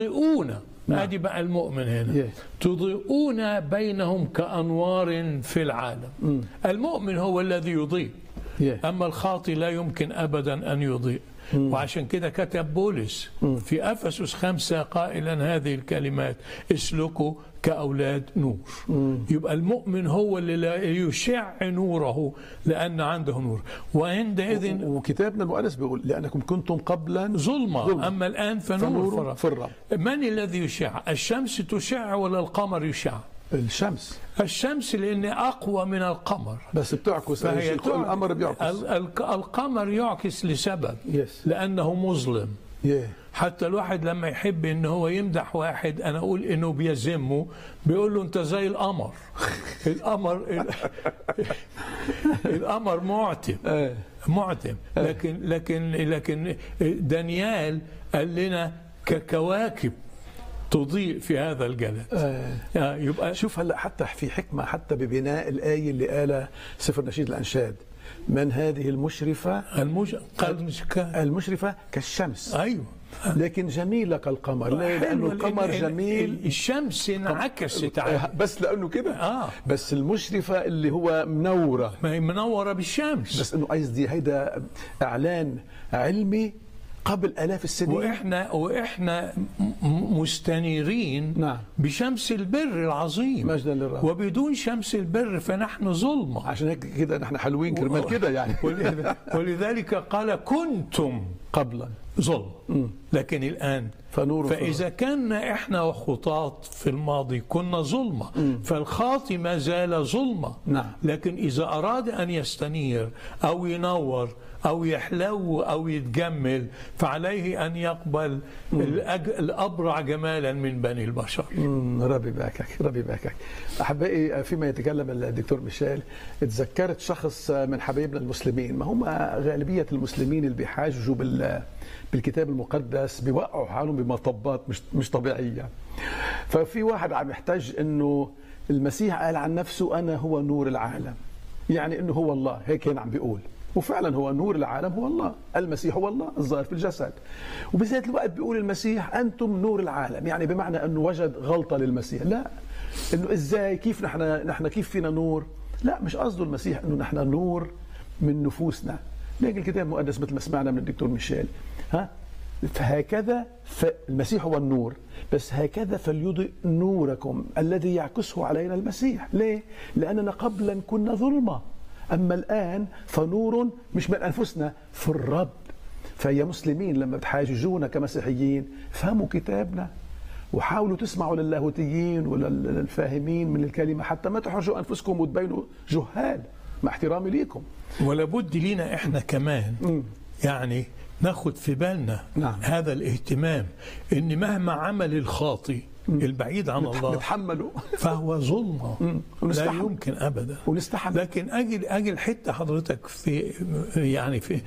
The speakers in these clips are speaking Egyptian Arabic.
تضيئون نعم. هذه بقى المؤمن هنا Yes. تضيئون بينهم كأنوار في العالم المؤمن هو الذي يضيء Yeah. أما الخاطي لا يمكن أبدا أن يضيء وعشان كده كتب بولس في أفسس خمسة قائلا هذه الكلمات اسلكوا كأولاد نور يبقى المؤمن هو اللي لا يشع نوره لأن عنده نور وعندئذ وكتابنا المؤنث بيقول لأنكم كنتم قبلا ظلمة ظلمة. أما الآن فنور فنور في الرب من الذي يشع الشمس تشع ولا القمر يشع الشمس الشمس لأن أقوى من القمر بس بتعكس أي شيء. تعكس. القمر بيعكس ال- ال- القمر يعكس لسبب يس لأنه مظلم yeah. حتى الواحد لما يحب ان هو يمدح واحد انا اقول انه بيذمه بيقول له انت زي القمر القمر القمر معتم آه. معتم لكن لكن لكن دانيال قال لنا ككواكب تضيء في هذا الجلد آه. آه، يبقى شوف هلا حتى في حكمة حتى ببناء الآية اللي قالها سفر نشيد الأنشاد من هذه المشرفة المج... قال مش ك... المشرفة كالشمس ايوه لكن جميلة كالقمر ليه؟ لأنه حلو، القمر لأن جميل الشمس انعكست عليه بس لأنه كده اه بس المشرفة اللي هو منورة ما هي منوره بالشمس بس انه قصدي هيدا اعلان علمي قبل الاف السنين واحنا واحنا م- م- مستنيرين نعم. بشمس البر العظيم مجدا للرب وبدون شمس البر فنحن ظلمه عشان هيك كده نحن حلوين كرمال كده يعني ول- ولذلك قال كنتم قبلا ظلم لكن الان فنور فاذا كان احنا وخطاة في الماضي كنا ظلمه فالخاطي ما زال ظلمه نعم. لكن اذا اراد ان يستنير او ينور او يحلو او يتجمل فعليه ان يقبل الأج... الابرع جمالا من بني البشر مم، ربي يباركك ربي يباركك احبائي فيما يتكلم الدكتور ميشيل تذكرت شخص من حبايبنا المسلمين ما هم غالبيه المسلمين اللي بيحاججوا بال بالكتاب المقدس بيوقعوا حالهم بمطبات مش مش طبيعيه ففي واحد عم يحتاج انه المسيح قال عن نفسه انا هو نور العالم يعني انه هو الله هيك كان عم بيقول وفعلا هو نور العالم هو الله المسيح هو الله الظاهر في الجسد وبذات الوقت بيقول المسيح انتم نور العالم يعني بمعنى انه وجد غلطه للمسيح لا انه ازاي كيف نحن نحن كيف فينا نور لا مش قصده المسيح انه نحن نور من نفوسنا لكن الكتاب المقدس مثل ما سمعنا من الدكتور ميشيل ها فهكذا فالمسيح هو النور بس هكذا فليضئ نوركم الذي يعكسه علينا المسيح ليه؟ لأننا قبلا كنا ظلمة أما الآن فنور مش من أنفسنا في الرب فيا مسلمين لما بتحاججونا كمسيحيين فهموا كتابنا وحاولوا تسمعوا للاهوتيين وللفاهمين من الكلمة حتى ما تحرجوا أنفسكم وتبينوا جهال مع احترامي ليكم ولا بد لينا احنا كمان يعني ناخد في بالنا نعم. هذا الاهتمام ان مهما عمل الخاطي البعيد عن الله نتحملوا فهو ظلمه لا ونستحمل. يمكن ابدا ونستحمل لكن اجل اجل حته حضرتك في يعني في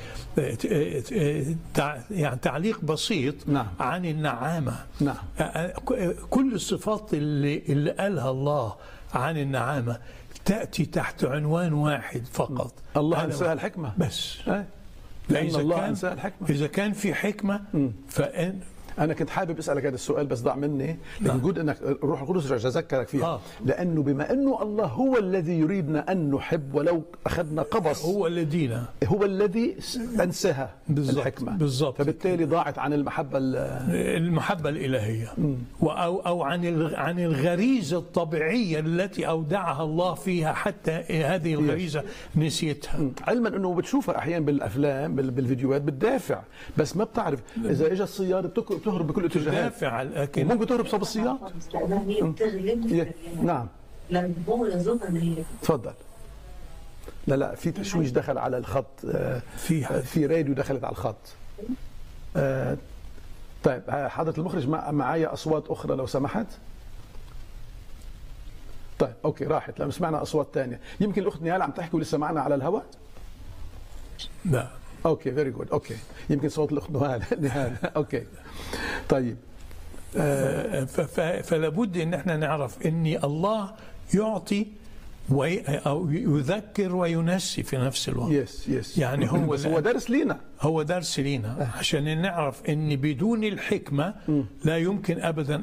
تع- يعني تعليق بسيط نعم. عن النعامه نعم. كل الصفات اللي اللي قالها الله عن النعامه تاتي تحت عنوان واحد فقط الله هذا أنساها الحكمة بس إيه؟ لأن فإذا الله كان أنساها الحكمة إذا كان في حكمة فإن انا كنت حابب اسالك هذا السؤال بس ضاع مني لكن جود انك الروح القدس رجع اذكرك فيها آه. لانه بما انه الله هو الذي يريدنا ان نحب ولو اخذنا قبص هو الذين هو الذي انساها بالضبط، الحكمه بالضبط. فبالتالي ضاعت عن المحبه ال- المحبة الإلهية و- أو أو عن الغ- عن الغريزة الطبيعية التي أودعها الله فيها حتى هذه الغريزة نسيتها علما انه بتشوفها احيانا بالافلام بال- بالفيديوهات بتدافع بس ما بتعرف اذا اجى الصياد بتك- بتهرب بكل اتجاهات دافع لكن وممكن تهرب صوب الصياد هي بتغلب ي- نعم لما هو يظن هي تفضل لا لا في تشويش دخل على الخط آه، في آه، في راديو دخلت على الخط آه، طيب آه، حضرة المخرج مع معايا أصوات أخرى لو سمحت طيب أوكي راحت لما سمعنا أصوات ثانية يمكن الأخت نيال عم تحكي ولسه معنا على الهواء لا أوكي فيري جود أوكي يمكن صوت الأخت نهال نهال أوكي طيب ف- ف- فلا بد ان احنا نعرف ان الله يعطي وي أو يذكر وينسي في نفس الوقت يس يس يعني هو بس هو دارس لينا هو درس لينا عشان نعرف ان بدون الحكمه لا يمكن ابدا